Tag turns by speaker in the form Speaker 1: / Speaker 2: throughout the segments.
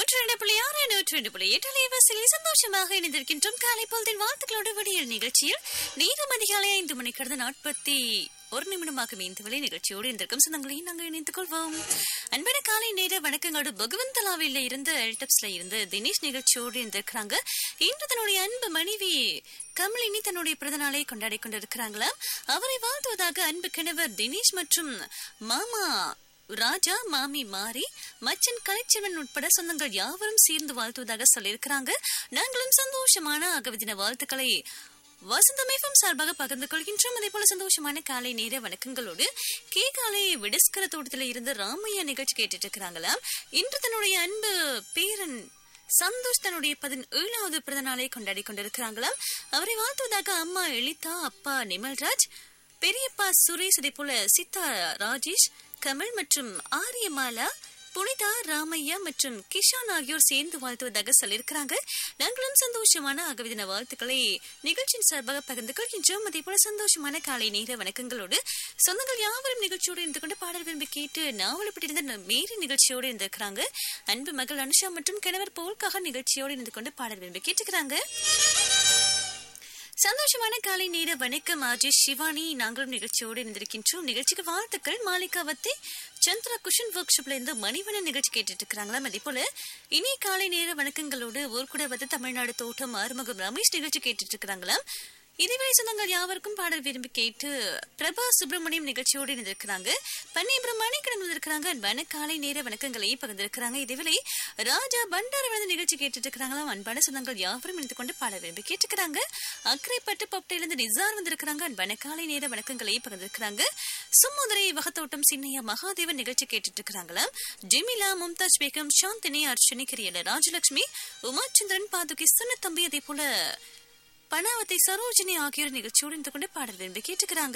Speaker 1: நூற்றி ரெண்டு புள்ளி ஆறு நூற்றி ரெண்டு புள்ளி எட்டு அலைவாசியில் சந்தோஷமாக இணைந்திருக்கின்றோம் காலை பொழுதின் வாழ்த்துக்களோடு விடியல் நிகழ்ச்சியில் நேரம் அதிகாலை ஐந்து மணி கடந்த நாற்பத்தி ஒரு நிமிடமாக இந்த விலை நிகழ்ச்சியோடு இருந்திருக்கும் சொந்தங்களையும் நாங்கள் இணைத்துக் கொள்வோம் அன்பான காலை நேர வணக்கங்களோடு பகவந்தலாவில இருந்து எல்டப்ஸ்ல இருந்து தினேஷ் நிகழ்ச்சியோடு இருந்திருக்கிறாங்க இன்று தன்னுடைய அன்பு மனைவி கமலினி தன்னுடைய பிறந்த நாளை கொண்டாடி கொண்டிருக்கிறாங்களாம் அவரை வாழ்த்துவதாக அன்பு கணவர் தினேஷ் மற்றும் மாமா ராஜா மாமி மாறி மச்சன் கலைச்செல்வன் உட்பட சொந்தங்கள் யாவரும் சேர்ந்து வாழ்த்துவதாக சொல்லியிருக்கிறாங்க நாங்களும் சந்தோஷமான அகவதின வாழ்த்துக்களை வசந்தமேஃபம் சார்பாக பகிர்ந்து கொள்கின்றோம் அதே போல சந்தோஷமான காலை நேர வணக்கங்களோடு கே காலை விடஸ்கர தோட்டத்தில் இருந்து ராமையா நிகழ்ச்சி கேட்டுட்டு இருக்கிறாங்களாம் இன்று தன்னுடைய அன்பு பேரன் சந்தோஷ் தன்னுடைய பதினேழாவது பிறந்த நாளை கொண்டாடி கொண்டிருக்கிறாங்களாம் அவரை வாழ்த்துவதாக அம்மா எலிதா அப்பா நிமல்ராஜ் பெரியப்பா சுரேஷ் அதே போல சித்தா ராஜேஷ் கமல் மற்றும் ஆரியமாலா புனிதா ராமையா மற்றும் கிஷான் ஆகியோர் சேர்ந்து வாழ்த்துவதாக சொல்லியிருக்கிறாங்க நாங்களும் சந்தோஷமான அகவிதின வாழ்த்துக்களை நிகழ்ச்சியின் சார்பாக பகிர்ந்து கொள்கின்றோம் அதே போல சந்தோஷமான காலை நேர வணக்கங்களோடு சொந்தங்கள் யாவரும் நிகழ்ச்சியோடு இருந்து கொண்டு பாடல் விரும்பி கேட்டு நாவலப்பட்டிருந்த மேரி நிகழ்ச்சியோடு இருந்திருக்கிறாங்க அன்பு மகள் அனுஷா மற்றும் கணவர் போல்காக நிகழ்ச்சியோடு இருந்து கொண்டு பாடல் விரும்பி கேட்டுக்கிறாங்க சந்தோஷமான காலை நேர வணக்கம் ஆஜி சிவானி நாங்களும் நிகழ்ச்சியோடு இருந்திருக்கின்றோம் நிகழ்ச்சிக்கு வாழ்த்துக்கள் மாலிகாவத்தி சந்திரா குஷன் ஒர்க் ஷாப்ல இருந்து மணிவன நிகழ்ச்சி கேட்டுட்டு இருக்கிறாங்களாம் அதே போல இனி காலை நேர வணக்கங்களோடு ஊர்கூட வந்து தமிழ்நாடு தோட்டம் ஆறுமுகம் ரமேஷ் நிகழ்ச்சி கேட்டுட்டு இருக்கிறாங்களாம் இதுவரை சொந்தங்கள் யாவருக்கும் பாடல் விரும்பி கேட்டு பிரபா சுப்பிரமணியம் நிகழ்ச்சியோடு இருந்திருக்கிறாங்க பன்னீபுரம் மணிக்கடன் வந்திருக்கிறாங்க அன்பான காலை நேர வணக்கங்களையும் பகிர்ந்திருக்கிறாங்க இதேவேளை ராஜா பண்டார வந்து நிகழ்ச்சி கேட்டுட்டு இருக்கிறாங்களாம் அன்பான சொந்தங்கள் யாவரும் இணைந்து கொண்டு பாடல் விரும்பி கேட்டுக்கிறாங்க அக்கரைப்பட்டு பப்டையிலிருந்து நிசார் வந்திருக்கிறாங்க அன்பான காலை நேர வணக்கங்களையும் பகிர்ந்திருக்கிறாங்க சும்முதிரை வகத்தோட்டம் சின்னையா மகாதேவன் நிகழ்ச்சி கேட்டுட்டு இருக்கிறாங்களாம் ஜெமிலா மும்தாஜ் பேகம் சாந்தினி அர்ச்சனி கிரியல ராஜலட்சுமி உமாச்சந்திரன் பாதுகி சுனத்தம்பி அதே போல பணாவத்தை சரோஜினி ஆகியோர் நிகழ்ச்சியோடு இருந்து கொண்டு பாடல் விரும்பி கேட்டுக்கிறாங்க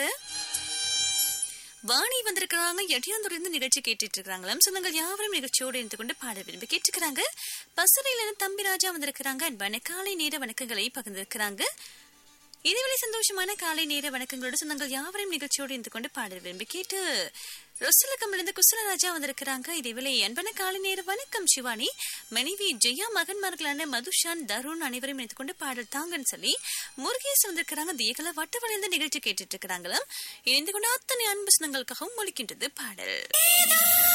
Speaker 1: வாணி வந்திருக்கிறாங்க எட்டியாந்தூர்லேருந்து நிகழ்ச்சி கேட்டுட்டு இருக்காங்களாம் சொந்தங்கள் யாவரும் நிகழ்ச்சியோடு இருந்து கொண்டு பாடல் விரும்பி கேட்டுக்கிறாங்க பசுரையில இருந்து தம்பி ராஜா வந்திருக்கிறாங்க அன்பான காலை நேர வணக்கங்களை பகிர்ந்திருக்கிறாங்க இதுவரை சந்தோஷமான காலை நேர வணக்கங்களோடு சொந்தங்கள் யாவரையும் நிகழ்ச்சியோடு இருந்து கொண்டு பாடல் விரும்பி கேட்டு ரொசல கமலிருந்து குசலராஜா வந்திருக்கிறாங்க இதேவேளை அன்பான காலை நேர வணக்கம் சிவானி மனைவி ஜெயா மகன்மார்களான மதுஷான் தருண் அனைவரும் இணைத்து கொண்டு பாடல் தாங்கன்னு சொல்லி முருகேஷ் வந்திருக்கிறாங்க தேகல வட்ட வளைந்த நிகழ்ச்சி கேட்டுட்டு இருக்கிறாங்களாம் இணைந்து கொண்டு அத்தனை அன்பு சொந்தங்களுக்காகவும் ஒழிக்கின்றது பாடல்